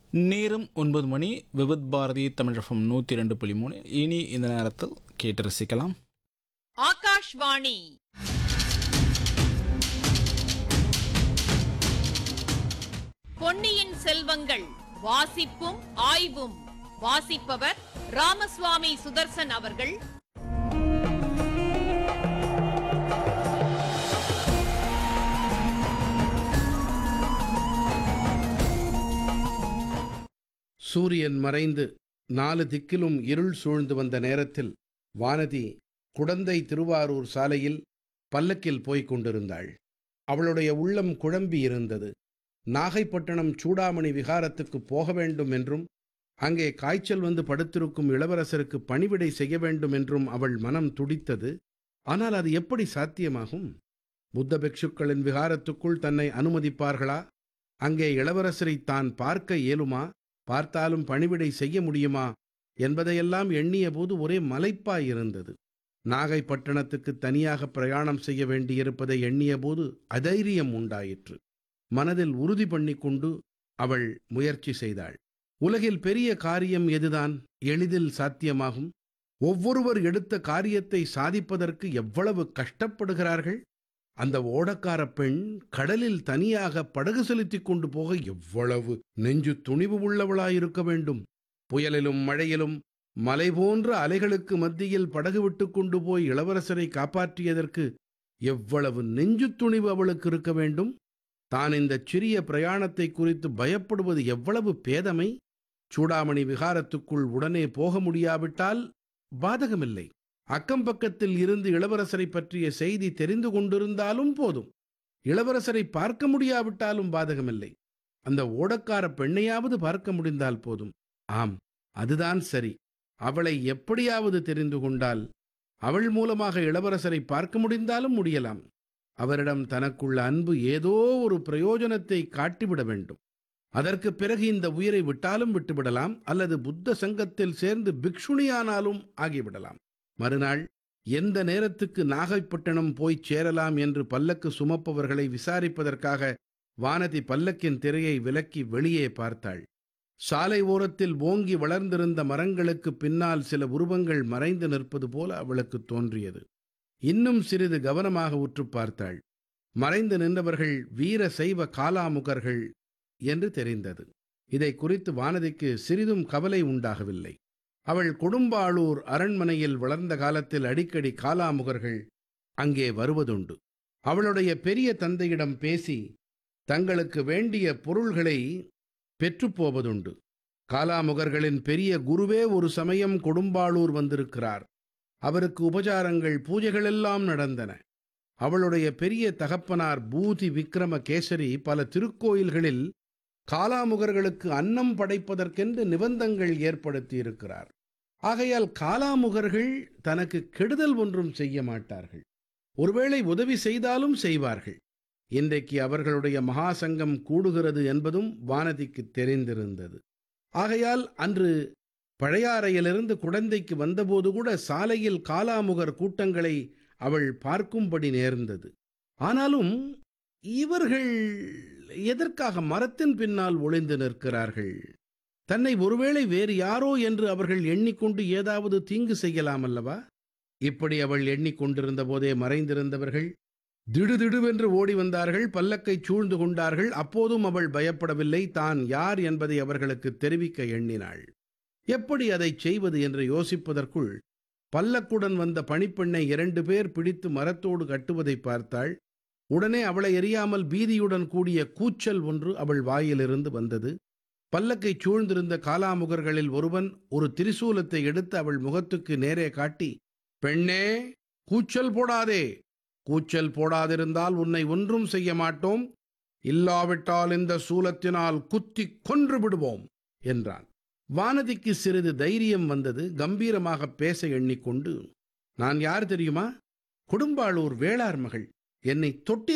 நேரம் ஒன்பது மணி விவித் பாரதி தமிழகம் நூற்றி ரெண்டு புள்ளி மூணு இனி இந்த நேரத்தில் கேட்டு ரசிக்கலாம் ஆகாஷ்வாணி பொன்னியின் செல்வங்கள் வாசிப்பும் ஆய்வும் வாசிப்பவர் ராமசுவாமி சுதர்சன் அவர்கள் சூரியன் மறைந்து நாலு திக்கிலும் இருள் சூழ்ந்து வந்த நேரத்தில் வானதி குடந்தை திருவாரூர் சாலையில் பல்லக்கில் போய்க் கொண்டிருந்தாள் அவளுடைய உள்ளம் குழம்பி இருந்தது நாகைப்பட்டினம் சூடாமணி விகாரத்துக்கு போக வேண்டும் என்றும் அங்கே காய்ச்சல் வந்து படுத்திருக்கும் இளவரசருக்கு பணிவிடை செய்ய வேண்டும் என்றும் அவள் மனம் துடித்தது ஆனால் அது எப்படி சாத்தியமாகும் புத்த பிக்ஷுக்களின் விகாரத்துக்குள் தன்னை அனுமதிப்பார்களா அங்கே இளவரசரை தான் பார்க்க இயலுமா பார்த்தாலும் பணிவிடை செய்ய முடியுமா என்பதையெல்லாம் எண்ணிய போது ஒரே மலைப்பாயிருந்தது நாகைப்பட்டினத்துக்கு தனியாக பிரயாணம் செய்ய வேண்டியிருப்பதை எண்ணிய போது அதைரியம் உண்டாயிற்று மனதில் உறுதி பண்ணிக்கொண்டு அவள் முயற்சி செய்தாள் உலகில் பெரிய காரியம் எதுதான் எளிதில் சாத்தியமாகும் ஒவ்வொருவர் எடுத்த காரியத்தை சாதிப்பதற்கு எவ்வளவு கஷ்டப்படுகிறார்கள் அந்த ஓடக்கார பெண் கடலில் தனியாக படகு செலுத்திக் கொண்டு போக எவ்வளவு நெஞ்சு துணிவு உள்ளவளாயிருக்க வேண்டும் புயலிலும் மழையிலும் மலை போன்ற அலைகளுக்கு மத்தியில் படகு விட்டு கொண்டு போய் இளவரசரை காப்பாற்றியதற்கு எவ்வளவு நெஞ்சு துணிவு அவளுக்கு இருக்க வேண்டும் தான் இந்த சிறிய பிரயாணத்தை குறித்து பயப்படுவது எவ்வளவு பேதமை சூடாமணி விகாரத்துக்குள் உடனே போக முடியாவிட்டால் பாதகமில்லை அக்கம் பக்கத்தில் இருந்து இளவரசரை பற்றிய செய்தி தெரிந்து கொண்டிருந்தாலும் போதும் இளவரசரை பார்க்க முடியாவிட்டாலும் பாதகமில்லை அந்த ஓடக்கார பெண்ணையாவது பார்க்க முடிந்தால் போதும் ஆம் அதுதான் சரி அவளை எப்படியாவது தெரிந்து கொண்டால் அவள் மூலமாக இளவரசரை பார்க்க முடிந்தாலும் முடியலாம் அவரிடம் தனக்குள்ள அன்பு ஏதோ ஒரு பிரயோஜனத்தை காட்டிவிட வேண்டும் அதற்கு பிறகு இந்த உயிரை விட்டாலும் விட்டுவிடலாம் அல்லது புத்த சங்கத்தில் சேர்ந்து பிக்ஷுணியானாலும் ஆகிவிடலாம் மறுநாள் எந்த நேரத்துக்கு நாகைப்பட்டினம் போய்ச் சேரலாம் என்று பல்லக்கு சுமப்பவர்களை விசாரிப்பதற்காக வானதி பல்லக்கின் திரையை விலக்கி வெளியே பார்த்தாள் சாலை ஓரத்தில் ஓங்கி வளர்ந்திருந்த மரங்களுக்கு பின்னால் சில உருவங்கள் மறைந்து நிற்பது போல அவளுக்கு தோன்றியது இன்னும் சிறிது கவனமாக உற்று பார்த்தாள் மறைந்து நின்றவர்கள் வீர சைவ காலாமுகர்கள் என்று தெரிந்தது இதை குறித்து வானதிக்கு சிறிதும் கவலை உண்டாகவில்லை அவள் கொடும்பாளூர் அரண்மனையில் வளர்ந்த காலத்தில் அடிக்கடி காலாமுகர்கள் அங்கே வருவதுண்டு அவளுடைய பெரிய தந்தையிடம் பேசி தங்களுக்கு வேண்டிய பொருள்களை பெற்றுப்போவதுண்டு காலாமுகர்களின் பெரிய குருவே ஒரு சமயம் கொடும்பாளூர் வந்திருக்கிறார் அவருக்கு உபசாரங்கள் பூஜைகளெல்லாம் நடந்தன அவளுடைய பெரிய தகப்பனார் பூதி விக்ரம கேசரி பல திருக்கோயில்களில் காலாமுகர்களுக்கு அன்னம் படைப்பதற்கென்று நிபந்தங்கள் ஏற்படுத்தியிருக்கிறார் ஆகையால் காலாமுகர்கள் தனக்கு கெடுதல் ஒன்றும் செய்ய மாட்டார்கள் ஒருவேளை உதவி செய்தாலும் செய்வார்கள் இன்றைக்கு அவர்களுடைய மகாசங்கம் கூடுகிறது என்பதும் வானதிக்கு தெரிந்திருந்தது ஆகையால் அன்று பழையாறையிலிருந்து குடந்தைக்கு வந்தபோது கூட சாலையில் காலாமுகர் கூட்டங்களை அவள் பார்க்கும்படி நேர்ந்தது ஆனாலும் இவர்கள் எதற்காக மரத்தின் பின்னால் ஒளிந்து நிற்கிறார்கள் தன்னை ஒருவேளை வேறு யாரோ என்று அவர்கள் எண்ணிக்கொண்டு ஏதாவது தீங்கு செய்யலாம் அல்லவா இப்படி அவள் எண்ணிக்கொண்டிருந்த போதே மறைந்திருந்தவர்கள் திடுதிடுவென்று ஓடி வந்தார்கள் பல்லக்கை சூழ்ந்து கொண்டார்கள் அப்போதும் அவள் பயப்படவில்லை தான் யார் என்பதை அவர்களுக்கு தெரிவிக்க எண்ணினாள் எப்படி அதைச் செய்வது என்று யோசிப்பதற்குள் பல்லக்குடன் வந்த பணிப்பெண்ணை இரண்டு பேர் பிடித்து மரத்தோடு கட்டுவதை பார்த்தாள் உடனே அவளை எறியாமல் பீதியுடன் கூடிய கூச்சல் ஒன்று அவள் வாயிலிருந்து வந்தது பல்லக்கை சூழ்ந்திருந்த காலாமுகர்களில் ஒருவன் ஒரு திரிசூலத்தை எடுத்து அவள் முகத்துக்கு நேரே காட்டி பெண்ணே கூச்சல் போடாதே கூச்சல் போடாதிருந்தால் உன்னை ஒன்றும் செய்ய மாட்டோம் இல்லாவிட்டால் இந்த சூலத்தினால் குத்தி கொன்று விடுவோம் என்றான் வானதிக்கு சிறிது தைரியம் வந்தது கம்பீரமாக பேச எண்ணிக்கொண்டு நான் யார் தெரியுமா கொடும்பாளூர் வேளார் மகள் என்னை தொட்டி